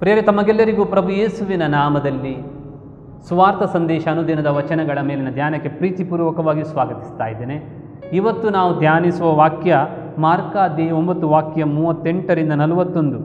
ಪ್ರಿಯರೇ ತಮಗೆಲ್ಲರಿಗೂ ಪ್ರಭು ಯೇಸುವಿನ ನಾಮದಲ್ಲಿ ಸುವಾರ್ಥ ಸಂದೇಶ ಅನುದಿನದ ವಚನಗಳ ಮೇಲಿನ ಧ್ಯಾನಕ್ಕೆ ಪ್ರೀತಿಪೂರ್ವಕವಾಗಿ ಸ್ವಾಗತಿಸ್ತಾ ಇದ್ದೇನೆ ಇವತ್ತು ನಾವು ಧ್ಯಾನಿಸುವ ವಾಕ್ಯ ಮಾರ್ಕಾದಿ ಒಂಬತ್ತು ವಾಕ್ಯ ಮೂವತ್ತೆಂಟರಿಂದ ನಲವತ್ತೊಂದು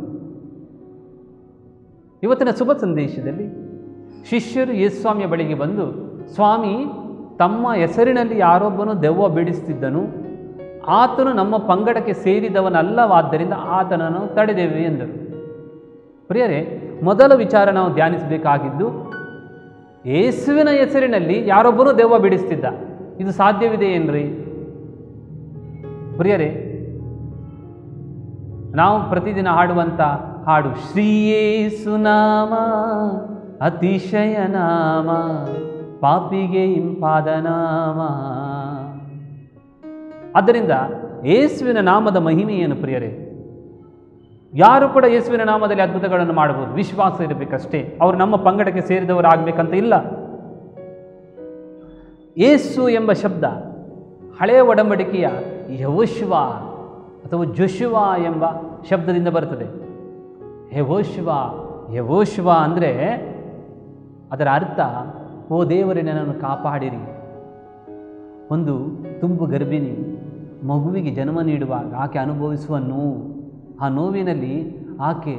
ಇವತ್ತಿನ ಶುಭ ಸಂದೇಶದಲ್ಲಿ ಶಿಷ್ಯರು ಯೇಸ್ವಾಮಿಯ ಬಳಿಗೆ ಬಂದು ಸ್ವಾಮಿ ತಮ್ಮ ಹೆಸರಿನಲ್ಲಿ ಯಾರೊಬ್ಬನು ದೆವ್ವ ಬಿಡಿಸ್ತಿದ್ದನು ಆತನು ನಮ್ಮ ಪಂಗಡಕ್ಕೆ ಸೇರಿದವನಲ್ಲವಾದ್ದರಿಂದ ಆತನನ್ನು ತಡೆದೆವು ಎಂದರು ಪ್ರಿಯರೇ ಮೊದಲ ವಿಚಾರ ನಾವು ಧ್ಯಾನಿಸಬೇಕಾಗಿದ್ದು ಯೇಸುವಿನ ಹೆಸರಿನಲ್ಲಿ ಯಾರೊಬ್ಬನು ದೆವ್ವ ಬಿಡಿಸ್ತಿದ್ದ ಇದು ಸಾಧ್ಯವಿದೆ ಏನ್ರಿ ಪ್ರಿಯರೇ ನಾವು ಪ್ರತಿದಿನ ಹಾಡುವಂಥ ಹಾಡು ಶ್ರೀಯೇಸು ನಾಮ ಅತಿಶಯ ನಾಮ ಪಾಪಿಗೆ ಇಂಪಾದ ನಾಮ ಆದ್ದರಿಂದ ಯೇಸುವಿನ ನಾಮದ ಮಹಿಮೆಯನ್ನು ಪ್ರಿಯರೇ ಯಾರು ಕೂಡ ಯೇಸುವಿನ ನಾಮದಲ್ಲಿ ಅದ್ಭುತಗಳನ್ನು ಮಾಡಬಹುದು ವಿಶ್ವಾಸ ಇರಬೇಕಷ್ಟೇ ಅವರು ನಮ್ಮ ಪಂಗಡಕ್ಕೆ ಸೇರಿದವರು ಆಗಬೇಕಂತ ಇಲ್ಲ ಯೇಸು ಎಂಬ ಶಬ್ದ ಹಳೆಯ ಒಡಂಬಡಿಕೆಯ ಯವೋಶ್ವ ಅಥವಾ ಜೋಶುವ ಎಂಬ ಶಬ್ದದಿಂದ ಬರುತ್ತದೆ ಯವೋಶ್ವ ಯವೋಶ್ವ ಅಂದರೆ ಅದರ ಅರ್ಥ ಓ ದೇವರೇ ನನ್ನನ್ನು ಕಾಪಾಡಿರಿ ಒಂದು ತುಂಬು ಗರ್ಭಿಣಿ ಮಗುವಿಗೆ ಜನ್ಮ ನೀಡುವಾಗ ಆಕೆ ಅನುಭವಿಸುವ ನೋವು ಆ ನೋವಿನಲ್ಲಿ ಆಕೆ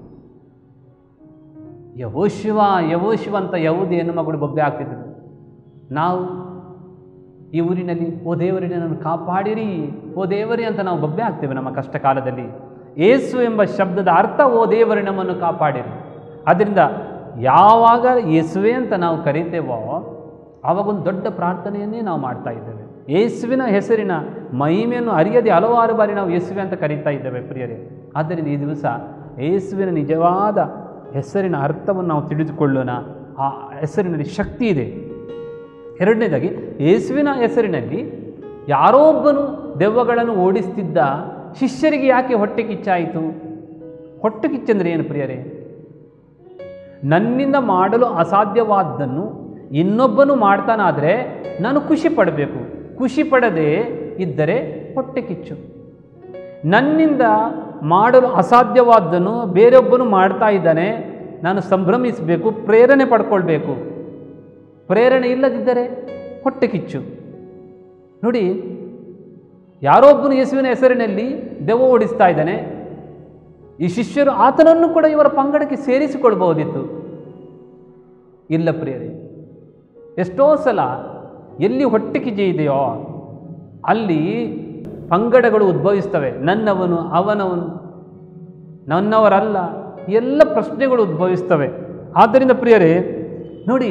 ಯವೋಶಿವ ಯವೋಶಿವ ಅಂತ ಯಾವುದೇ ಹೆಣ್ಣು ಮಗಳು ಬೊಬ್ಬೆ ಆಗ್ತಿದ್ದಳು ನಾವು ಈ ಊರಿನಲ್ಲಿ ಓ ದೇವರೇ ನನ್ನನ್ನು ಕಾಪಾಡಿರಿ ಓ ದೇವರೇ ಅಂತ ನಾವು ಬೊಬ್ಬೆ ಆಗ್ತೇವೆ ನಮ್ಮ ಕಷ್ಟ ಕಾಲದಲ್ಲಿ ಏಸು ಎಂಬ ಶಬ್ದದ ಅರ್ಥ ಓ ದೇವರೇ ನಮ್ಮನ್ನು ಕಾಪಾಡಿರಿ ಆದ್ದರಿಂದ ಯಾವಾಗ ಯೇಸುವೆ ಅಂತ ನಾವು ಕರೀತೇವೋ ಆವಾಗ ಒಂದು ದೊಡ್ಡ ಪ್ರಾರ್ಥನೆಯನ್ನೇ ನಾವು ಮಾಡ್ತಾ ಇದ್ದೇವೆ ಯೇಸುವಿನ ಹೆಸರಿನ ಮಹಿಮೆಯನ್ನು ಅರಿಯದೆ ಹಲವಾರು ಬಾರಿ ನಾವು ಯೇಸುವೆ ಅಂತ ಕರೀತಾ ಇದ್ದೇವೆ ಪ್ರಿಯರೇ ಆದ್ದರಿಂದ ಈ ದಿವಸ ಯೇಸುವಿನ ನಿಜವಾದ ಹೆಸರಿನ ಅರ್ಥವನ್ನು ನಾವು ತಿಳಿದುಕೊಳ್ಳೋಣ ಆ ಹೆಸರಿನಲ್ಲಿ ಶಕ್ತಿ ಇದೆ ಎರಡನೇದಾಗಿ ಯೇಸುವಿನ ಹೆಸರಿನಲ್ಲಿ ಯಾರೋ ಒಬ್ಬನು ದೆವ್ವಗಳನ್ನು ಓಡಿಸ್ತಿದ್ದ ಶಿಷ್ಯರಿಗೆ ಯಾಕೆ ಹೊಟ್ಟೆ ಕಿಚ್ಚಾಯಿತು ಹೊಟ್ಟೆ ಕಿಚ್ಚಂದ್ರೆ ಏನು ಪ್ರಿಯರೇ ನನ್ನಿಂದ ಮಾಡಲು ಅಸಾಧ್ಯವಾದ್ದನ್ನು ಇನ್ನೊಬ್ಬನು ಮಾಡ್ತಾನಾದರೆ ನಾನು ಖುಷಿ ಪಡಬೇಕು ಖುಷಿ ಪಡದೆ ಇದ್ದರೆ ಹೊಟ್ಟೆ ಕಿಚ್ಚು ನನ್ನಿಂದ ಮಾಡಲು ಅಸಾಧ್ಯವಾದ್ದನ್ನು ಬೇರೊಬ್ಬನು ಮಾಡ್ತಾ ಇದ್ದಾನೆ ನಾನು ಸಂಭ್ರಮಿಸಬೇಕು ಪ್ರೇರಣೆ ಪಡ್ಕೊಳ್ಬೇಕು ಪ್ರೇರಣೆ ಇಲ್ಲದಿದ್ದರೆ ಹೊಟ್ಟೆ ಕಿಚ್ಚು ನೋಡಿ ಯಾರೊಬ್ಬನು ಯೇಸುವಿನ ಹೆಸರಿನಲ್ಲಿ ದೆವ್ವ ಓಡಿಸ್ತಾ ಇದ್ದಾನೆ ಈ ಶಿಷ್ಯರು ಆತನನ್ನು ಕೂಡ ಇವರ ಪಂಗಡಕ್ಕೆ ಸೇರಿಸಿಕೊಳ್ಬಹುದಿತ್ತು ಇಲ್ಲ ಪ್ರಿಯರೇ ಎಷ್ಟೋ ಸಲ ಎಲ್ಲಿ ಹೊಟ್ಟೆ ಕಿಜೆ ಇದೆಯೋ ಅಲ್ಲಿ ಪಂಗಡಗಳು ಉದ್ಭವಿಸ್ತವೆ ನನ್ನವನು ಅವನವನು ನನ್ನವರಲ್ಲ ಎಲ್ಲ ಪ್ರಶ್ನೆಗಳು ಉದ್ಭವಿಸ್ತವೆ ಆದ್ದರಿಂದ ಪ್ರಿಯರೇ ನೋಡಿ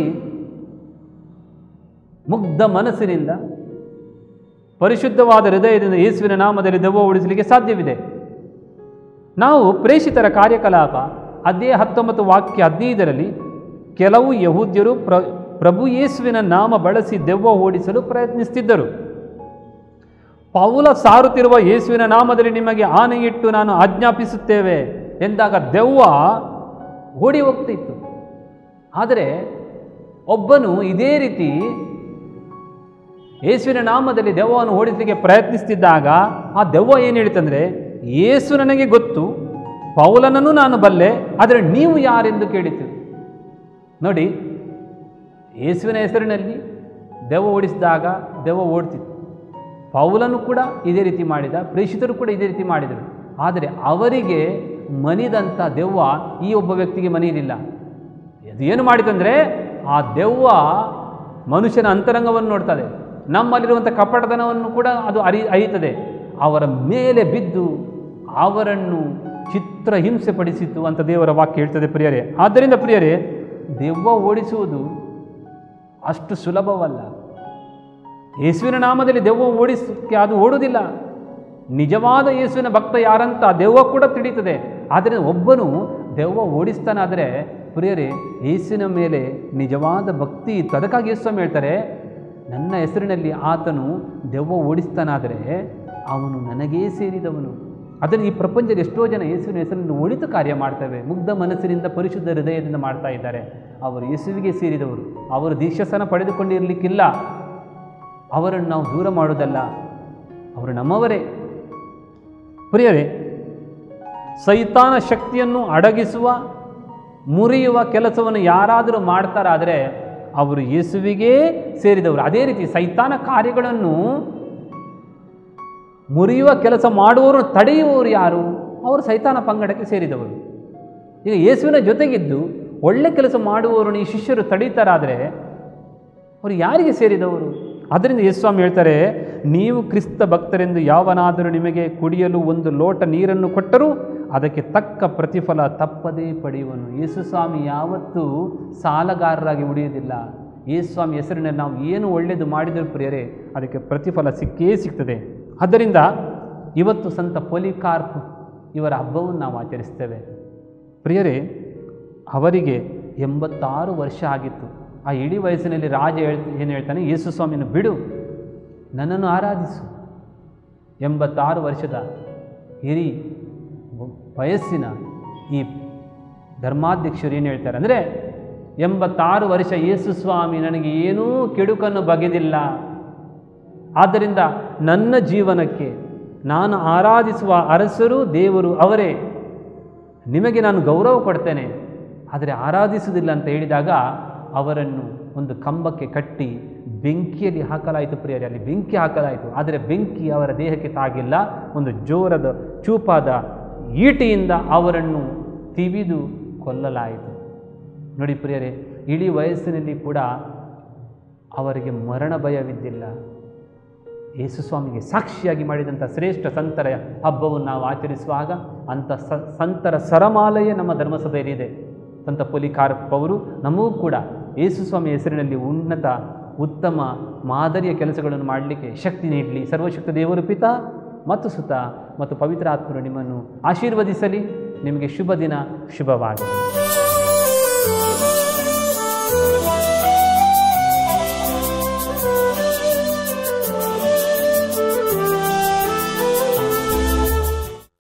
ಮುಗ್ಧ ಮನಸ್ಸಿನಿಂದ ಪರಿಶುದ್ಧವಾದ ಹೃದಯದಿಂದ ಯೇಸುವಿನ ನಾಮದಲ್ಲಿ ದೆವ್ವ ಓಡಿಸಲಿಕ್ಕೆ ಸಾಧ್ಯವಿದೆ ನಾವು ಪ್ರೇಷಿತರ ಕಾರ್ಯಕಲಾಪ ಅದೇ ಹತ್ತೊಂಬತ್ತು ವಾಕ್ಯ ಹದಿನೈದರಲ್ಲಿ ಕೆಲವು ಯಹೂದ್ಯರು ಪ್ರ ಪ್ರಭು ಯೇಸುವಿನ ನಾಮ ಬಳಸಿ ದೆವ್ವ ಓಡಿಸಲು ಪ್ರಯತ್ನಿಸುತ್ತಿದ್ದರು ಪೌಲ ಸಾರುತ್ತಿರುವ ಯೇಸುವಿನ ನಾಮದಲ್ಲಿ ನಿಮಗೆ ಆನೆಯಿಟ್ಟು ನಾನು ಆಜ್ಞಾಪಿಸುತ್ತೇವೆ ಎಂದಾಗ ದೆವ್ವ ಓಡಿ ಹೋಗ್ತಿತ್ತು ಆದರೆ ಒಬ್ಬನು ಇದೇ ರೀತಿ ಯೇಸುವಿನ ನಾಮದಲ್ಲಿ ದೆವ್ವವನ್ನು ಓಡಿಸಲಿಕ್ಕೆ ಪ್ರಯತ್ನಿಸ್ತಿದ್ದಾಗ ಆ ದೆವ್ವ ಏನು ಹೇಳಿತಂದರೆ ಯೇಸು ನನಗೆ ಗೊತ್ತು ಪೌಲನನ್ನು ನಾನು ಬಲ್ಲೆ ಆದರೆ ನೀವು ಯಾರೆಂದು ಕೇಳಿತು ನೋಡಿ ಯೇಸುವಿನ ಹೆಸರಿನಲ್ಲಿ ದೆವ್ವ ಓಡಿಸಿದಾಗ ದೆವ್ವ ಓಡ್ತಿತ್ತು ಪೌಲನು ಕೂಡ ಇದೇ ರೀತಿ ಮಾಡಿದ ಪ್ರೇಷಿತರು ಕೂಡ ಇದೇ ರೀತಿ ಮಾಡಿದರು ಆದರೆ ಅವರಿಗೆ ಮನಿದಂಥ ದೆವ್ವ ಈ ಒಬ್ಬ ವ್ಯಕ್ತಿಗೆ ಮನಿಯಲಿಲ್ಲ ಅದು ಏನು ಮಾಡಿತಂದರೆ ಆ ದೆವ್ವ ಮನುಷ್ಯನ ಅಂತರಂಗವನ್ನು ನೋಡ್ತದೆ ನಮ್ಮಲ್ಲಿರುವಂಥ ಕಪಟತನವನ್ನು ಕೂಡ ಅದು ಅರಿ ಅರಿಯುತ್ತದೆ ಅವರ ಮೇಲೆ ಬಿದ್ದು ಅವರನ್ನು ಚಿತ್ರ ಹಿಂಸೆ ಪಡಿಸಿತು ಅಂತ ದೇವರ ವಾಕ್ಯ ಹೇಳ್ತದೆ ಪ್ರಿಯರೇ ಆದ್ದರಿಂದ ಪ್ರಿಯರೇ ದೆವ್ವ ಓಡಿಸುವುದು ಅಷ್ಟು ಸುಲಭವಲ್ಲ ಯೇಸುವಿನ ನಾಮದಲ್ಲಿ ದೆವ್ವ ಓಡಿಸಕ್ಕೆ ಅದು ಓಡುವುದಿಲ್ಲ ನಿಜವಾದ ಯೇಸುವಿನ ಭಕ್ತ ಯಾರಂತ ದೆವ್ವ ಕೂಡ ತಿಳಿಯುತ್ತದೆ ಆದರೆ ಒಬ್ಬನು ದೆವ್ವ ಓಡಿಸ್ತಾನಾದರೆ ಪ್ರಿಯರೇ ಯೇಸುವಿನ ಮೇಲೆ ನಿಜವಾದ ಭಕ್ತಿ ಇತ್ತು ಅದಕ್ಕಾಗಿ ಯೇಸ್ವಾಮಿ ಹೇಳ್ತಾರೆ ನನ್ನ ಹೆಸರಿನಲ್ಲಿ ಆತನು ದೆವ್ವ ಓಡಿಸ್ತಾನಾದರೆ ಅವನು ನನಗೇ ಸೇರಿದವನು ಅದನ್ನು ಈ ಪ್ರಪಂಚದ ಎಷ್ಟೋ ಜನ ಯೇಸುವಿನ ಹೆಸರಿನಲ್ಲಿ ಒಳಿತು ಕಾರ್ಯ ಮಾಡ್ತೇವೆ ಮುಗ್ಧ ಮನಸ್ಸಿನಿಂದ ಪರಿಶುದ್ಧ ಹೃದಯದಿಂದ ಮಾಡ್ತಾ ಇದ್ದಾರೆ ಅವರು ಯೇಸುವಿಗೆ ಸೇರಿದವರು ಅವರು ದೀಕ್ಷಾಸನ ಪಡೆದುಕೊಂಡಿರಲಿಕ್ಕಿಲ್ಲ ಅವರನ್ನು ನಾವು ದೂರ ಮಾಡೋದಲ್ಲ ಅವರು ನಮ್ಮವರೇ ಪ್ರಿಯರೇ ಸೈತಾನ ಶಕ್ತಿಯನ್ನು ಅಡಗಿಸುವ ಮುರಿಯುವ ಕೆಲಸವನ್ನು ಯಾರಾದರೂ ಮಾಡ್ತಾರಾದರೆ ಅವರು ಯೇಸುವಿಗೇ ಸೇರಿದವರು ಅದೇ ರೀತಿ ಸೈತಾನ ಕಾರ್ಯಗಳನ್ನು ಮುರಿಯುವ ಕೆಲಸ ಮಾಡುವವರು ತಡೆಯುವವರು ಯಾರು ಅವರು ಸೈತಾನ ಪಂಗಡಕ್ಕೆ ಸೇರಿದವರು ಈಗ ಯೇಸುವಿನ ಜೊತೆಗಿದ್ದು ಒಳ್ಳೆ ಕೆಲಸ ಮಾಡುವವರನ್ನು ಈ ಶಿಷ್ಯರು ತಡೀತಾರಾದರೆ ಅವರು ಯಾರಿಗೆ ಸೇರಿದವರು ಅದರಿಂದ ಯೇಸ್ವಾಮಿ ಹೇಳ್ತಾರೆ ನೀವು ಕ್ರಿಸ್ತ ಭಕ್ತರೆಂದು ಯಾವನಾದರೂ ನಿಮಗೆ ಕುಡಿಯಲು ಒಂದು ಲೋಟ ನೀರನ್ನು ಕೊಟ್ಟರೂ ಅದಕ್ಕೆ ತಕ್ಕ ಪ್ರತಿಫಲ ತಪ್ಪದೇ ಪಡೆಯುವನು ಯೇಸುಸ್ವಾಮಿ ಯಾವತ್ತೂ ಸಾಲಗಾರರಾಗಿ ಉಳಿಯುವುದಿಲ್ಲ ಯೇಸುಸ್ವಾಮಿ ಹೆಸರಿನಲ್ಲಿ ನಾವು ಏನು ಒಳ್ಳೆಯದು ಮಾಡಿದರೂ ಪ್ರಿಯರೇ ಅದಕ್ಕೆ ಪ್ರತಿಫಲ ಸಿಕ್ಕೇ ಸಿಗ್ತದೆ ಆದ್ದರಿಂದ ಇವತ್ತು ಸಂತ ಪೊಲಿಕಾರ್ಪ್ ಇವರ ಹಬ್ಬವನ್ನು ನಾವು ಆಚರಿಸ್ತೇವೆ ಪ್ರಿಯರೇ ಅವರಿಗೆ ಎಂಬತ್ತಾರು ವರ್ಷ ಆಗಿತ್ತು ಆ ಇಡೀ ವಯಸ್ಸಿನಲ್ಲಿ ರಾಜ ಹೇಳ್ ಏನು ಹೇಳ್ತಾನೆ ಯೇಸು ಸ್ವಾಮಿಯನ್ನು ಬಿಡು ನನ್ನನ್ನು ಆರಾಧಿಸು ಎಂಬತ್ತಾರು ವರ್ಷದ ಹಿರಿ ವಯಸ್ಸಿನ ಈ ಧರ್ಮಾಧ್ಯಕ್ಷರು ಏನು ಹೇಳ್ತಾರೆ ಅಂದರೆ ಎಂಬತ್ತಾರು ವರ್ಷ ಯೇಸು ಸ್ವಾಮಿ ನನಗೆ ಏನೂ ಕೆಡುಕನ್ನು ಬಗೆದಿಲ್ಲ ಆದ್ದರಿಂದ ನನ್ನ ಜೀವನಕ್ಕೆ ನಾನು ಆರಾಧಿಸುವ ಅರಸರು ದೇವರು ಅವರೇ ನಿಮಗೆ ನಾನು ಗೌರವ ಕೊಡ್ತೇನೆ ಆದರೆ ಆರಾಧಿಸುವುದಿಲ್ಲ ಅಂತ ಹೇಳಿದಾಗ ಅವರನ್ನು ಒಂದು ಕಂಬಕ್ಕೆ ಕಟ್ಟಿ ಬೆಂಕಿಯಲ್ಲಿ ಹಾಕಲಾಯಿತು ಪ್ರಿಯರೇ ಅಲ್ಲಿ ಬೆಂಕಿ ಹಾಕಲಾಯಿತು ಆದರೆ ಬೆಂಕಿ ಅವರ ದೇಹಕ್ಕೆ ತಾಗಿಲ್ಲ ಒಂದು ಜೋರದ ಚೂಪಾದ ಈಟಿಯಿಂದ ಅವರನ್ನು ತಿವಿದು ಕೊಲ್ಲಲಾಯಿತು ನೋಡಿ ಪ್ರಿಯರೇ ಇಡೀ ವಯಸ್ಸಿನಲ್ಲಿ ಕೂಡ ಅವರಿಗೆ ಮರಣ ಭಯವಿದ್ದಿಲ್ಲ ಯೇಸುಸ್ವಾಮಿಗೆ ಸಾಕ್ಷಿಯಾಗಿ ಮಾಡಿದಂಥ ಶ್ರೇಷ್ಠ ಸಂತರ ಹಬ್ಬವನ್ನು ನಾವು ಆಚರಿಸುವಾಗ ಅಂಥ ಸ ಸಂತರ ಸರಮಾಲೆಯೇ ನಮ್ಮ ಧರ್ಮಸಭೆಯಲ್ಲಿದೆ ಸಂತ ಪೊಲಿಕಾರ್ಪ್ ಅವರು ನಮಗೂ ಕೂಡ ಯೇಸುಸ್ವಾಮಿ ಹೆಸರಿನಲ್ಲಿ ಉನ್ನತ ಉತ್ತಮ ಮಾದರಿಯ ಕೆಲಸಗಳನ್ನು ಮಾಡಲಿಕ್ಕೆ ಶಕ್ತಿ ನೀಡಲಿ ಸರ್ವಶಕ್ತ ದೇವರು ಪಿತ ಮತ್ತು ಸುತ ಮತ್ತು ಪವಿತ್ರ ಆತ್ಮರು ನಿಮ್ಮನ್ನು ಆಶೀರ್ವದಿಸಲಿ ನಿಮಗೆ ಶುಭ ದಿನ ಶುಭವಾಗಲಿ